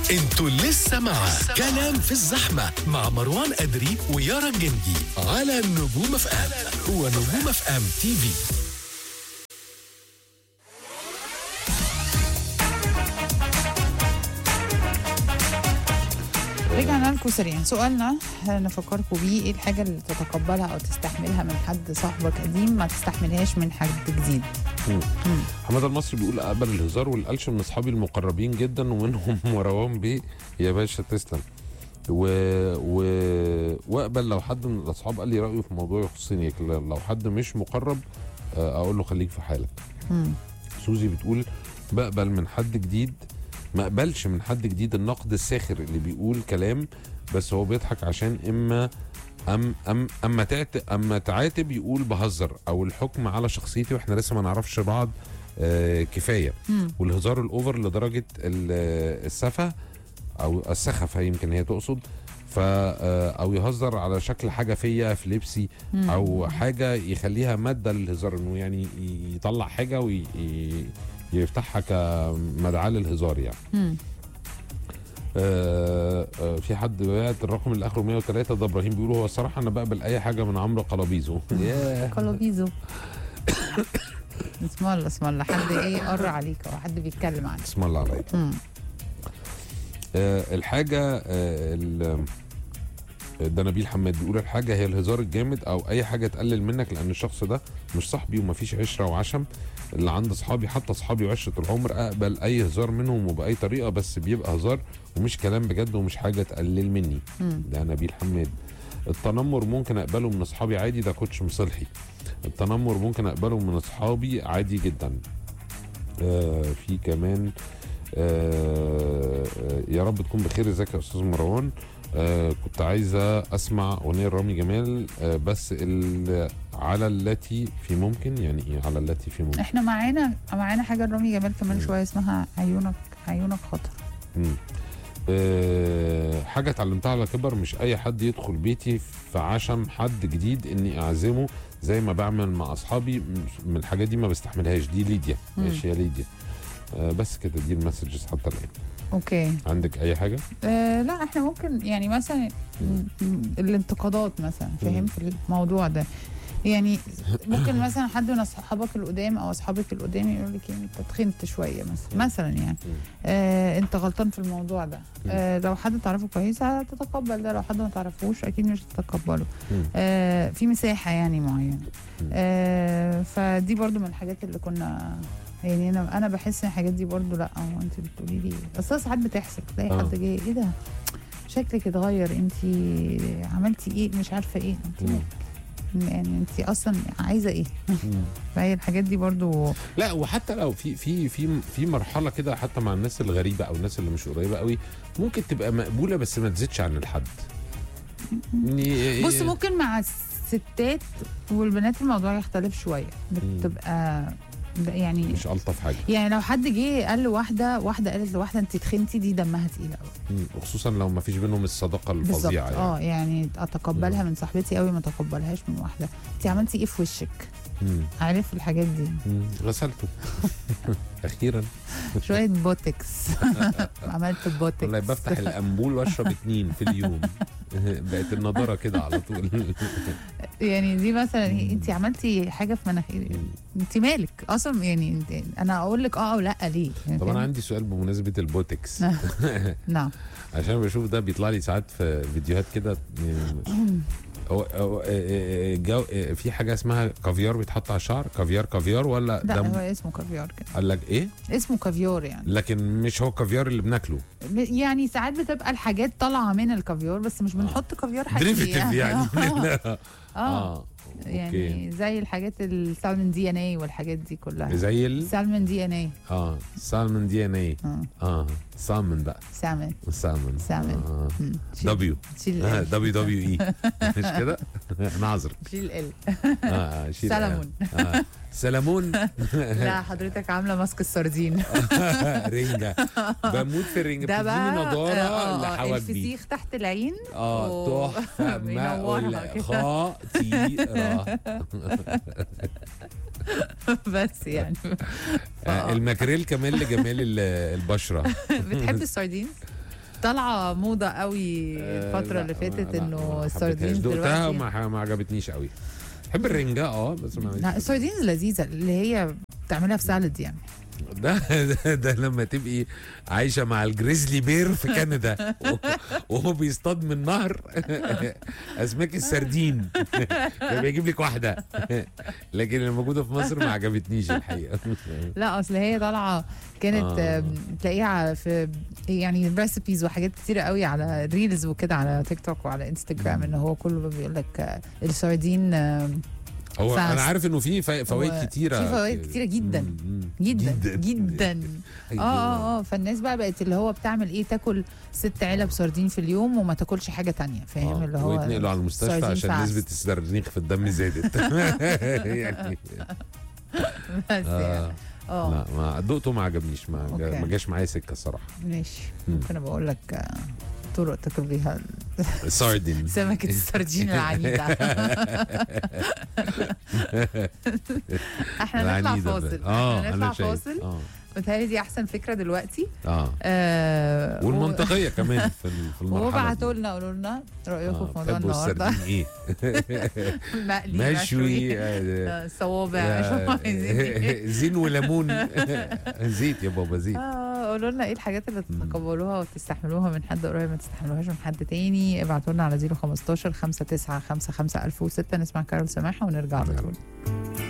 انتوا لسه مع كلام في الزحمة مع مروان أدري ويارا الجندي على نجوم اف ام ونجوم اف ام تي في رجعنا لكم سريعا سؤالنا نفكركم بيه ايه الحاجه اللي تتقبلها او تستحملها من حد صاحبك قديم ما تستحملهاش من حد جديد حماد المصري بيقول اقبل الهزار والقلش من اصحابي المقربين جدا ومنهم مروان بيه يا باشا تسلم و... و... واقبل لو حد من الاصحاب قال لي رايه في موضوع يخصني لكن لو حد مش مقرب آه، اقول له خليك في حالك مم. سوزي بتقول بقبل من حد جديد ما اقبلش من حد جديد النقد الساخر اللي بيقول كلام بس هو بيضحك عشان اما أم أم اما تعت اما تعاتب يقول بهزر او الحكم على شخصيتي واحنا لسه ما نعرفش بعض آه كفايه مم. والهزار الاوفر لدرجه ال- السفه او السخفه يمكن هي تقصد ف آه، او يهزر على شكل حاجه فيا في لبسي مم. او حاجه يخليها ماده للهزار انه يعني ي- يطلع حاجه ويفتحها كمدعاه للهزار يعني مم. آه آه في حد بعت الرقم اللي اخره 103 ده ابراهيم بيقول هو الصراحه انا بقبل اي حاجه من عمرو قلابيزو ياه كولوبيزو اسم الله اسم الله حد ايه قر عليك او حد بيتكلم عنك اسم الله عليك مم. آه الحاجه آه ال- ده نبيل حماد بيقول الحاجه هي الهزار الجامد او اي حاجه تقلل منك لان الشخص ده مش صاحبي ومفيش عشره وعشم اللي عند اصحابي حتى اصحابي وعشره العمر اقبل اي هزار منهم وباي طريقه بس بيبقى هزار ومش كلام بجد ومش حاجه تقلل مني مم. ده نبيل حماد التنمر ممكن اقبله من اصحابي عادي ده كوتش مصلحي التنمر ممكن اقبله من اصحابي عادي جدا آه في كمان آه آه، يا رب تكون بخير ازيك يا استاذ مروان آه كنت عايزه اسمع اغنيه رامي جمال آه بس ال- على التي في ممكن يعني ايه على التي في ممكن احنا معانا معانا حاجه لرامي جمال كمان مم. شويه اسمها عيونك عيونك خطر مم. أه حاجة اتعلمتها على كبر مش أي حد يدخل بيتي في عشم حد جديد إني أعزمه زي ما بعمل مع أصحابي م- من الحاجات دي ما بستحملهاش دي ليديا مم. ماشي يا ليديا أه بس كده دي المسجز حتى الآن اوكي عندك أي حاجة؟ آه لا احنا ممكن يعني مثلا م- الانتقادات مثلا فاهم مم. في الموضوع ده يعني ممكن مثلا حد من اصحابك القدام او اصحابك القدام يقول لك يعني انت تخنت شويه مثلا مثلا يعني آه انت غلطان في الموضوع ده آه لو حد تعرفه كويس هتتقبل ده لو حد ما تعرفوش اكيد مش هتتقبله مم. آه في مساحه يعني معينه مم. آه فدي برضو من الحاجات اللي كنا يعني انا انا بحس ان الحاجات دي برضو لا هو انت بتقولي لي اصل ساعات بتحصل تلاقي آه. حد جاي ايه ده شكلك اتغير انت عملتي ايه مش عارفه ايه انت مم. يعني انت اصلا عايزه ايه مم. فهي الحاجات دي برضو لا وحتى لو في في في في مرحلة كده حتى مع الناس الغريبة أو الناس اللي مش قريبة قوي ممكن تبقى مقبولة بس ما تزيدش عن الحد يعني- بص ممكن مع الستات والبنات الموضوع يختلف شويه بتبقى يعني مش ألطف حاجة يعني لو حد جه قال لواحده واحده قالت لواحده انت تخنتي دي دمها تقيله قوي مم. وخصوصا لو ما فيش بينهم الصداقة بالظبط الفظيعة يعني. اه يعني اتقبلها مم. من صاحبتي قوي ما اتقبلهاش من واحده انت عملتي ايه في وشك مم. عارف الحاجات دي مم. غسلته اخيرا شويه بوتكس عملت بوتكس والله بفتح الانبول واشرب اتنين في اليوم بقت النضاره كده على طول يعني دي مثلا إيه، انت عملتي حاجه في مناخيري انت مالك اصلا يعني انت- انا اقول لك اه او لا ليه يعني طب انا فاهم؟ عندي سؤال بمناسبه البوتكس نعم عشان بشوف ده بيطلع لي ساعات في فيديوهات كده يعني هو هو- آه، آه، جو آه، في حاجه اسمها كافيار بيتحط على الشعر كافيار كافيار ولا لا هو ده اسمه كافيار كده قال لك ايه اسمه كافيار يعني لكن مش هو كافيار اللي بناكله يعني ساعات بتبقى الحاجات طالعه من الكافيار بس مش بنحط كافيار حقيقي دريفيتيف يعني اه اه يعني زي الحاجات السالمون دي ان اي والحاجات دي كلها زي ال سالمون دي ان اي اه سالمون دي ان اي اه سالمون بقى سالمون سالمون سالمون. آه. مم. شيل- دبليو شيل آه، ال دبليو دبليو اي مش كده؟ انا عذر شيل ال اه آه، شيل سلمون. آه. سلمون لا حضرتك عامله ماسك السردين رنجة بموت في الرنجة ده بتديني بقى نضارة آه، لحواجبي الفسيخ تحت العين اه أوه. تحفة بينورها ماء كده. خطيرة بس يعني آه، الماكريل كمان لجمال ال- البشرة بتحب السردين طالعه موضه قوي الفتره آه، اللي لا، فاتت لا، انه ما السردين حبيتهاش. دقتها دلوقتي وما ما عجبتنيش قوي بحب الرنجة اه بس ما لا السردين لذيذه اللي هي بتعملها في سالد يعني ده, ده ده لما تبقي عايشه مع الجريزلي بير في كندا و- وهو بيصطاد من نهر اسماك السردين بيجيب لك واحده لكن اللي موجوده في مصر ما عجبتنيش الحقيقه لا اصل هي طالعه كانت آه. آه. تلاقيها في يعني ريسبيز وحاجات كتيره قوي على ريلز وكده على تيك توك وعلى انستجرام ان هو كله بيقول لك آه، السردين آه، هو فاست. انا عارف انه في فا- فوائد هو كتيره في فوائد كتيرة جدا. مم، مم. جدا جدا, جدا. أيوة. اه اه اه فالناس بقى بقت اللي هو بتعمل ايه تاكل ست علب سردين في اليوم وما تاكلش حاجه تانية فاهم آه، اللي هو ويتنقلوا على المستشفى سردين عشان فاست. نسبه السردينخ في الدم زادت يعني بس آه. يعني اه لا ما دقته ما عجبنيش ما جا- أوكي. ما جاش معايا سكه الصراحه ماشي مم. ممكن ابقى اقول لك آه، طرق تاكل بيها الساردين سمكه السردين العنيده احنا نطلع العنيدة فاصل بقى. اه احنا انا نطلع شايف فاصل اه متهيألي دي احسن فكره دلوقتي اه آه والمنطقيه كمان في ال- في المرحله وابعتوا دي. لنا قولوا لنا رايكم آه، في موضوع بتحبوا النهارده السردين ايه مقلي مشوي آه، آه، صوابع شو عايزين إيه. زين وليمون زيت يا بابا زيت اه قولوا لنا ايه الحاجات اللي مم. تتقبلوها وتستحملوها من حد قريب ما تستحملوهاش من حد تاني ابعتوا لنا على 015 59 55 1006 نسمع كارول سماحه ونرجع على يلا. طول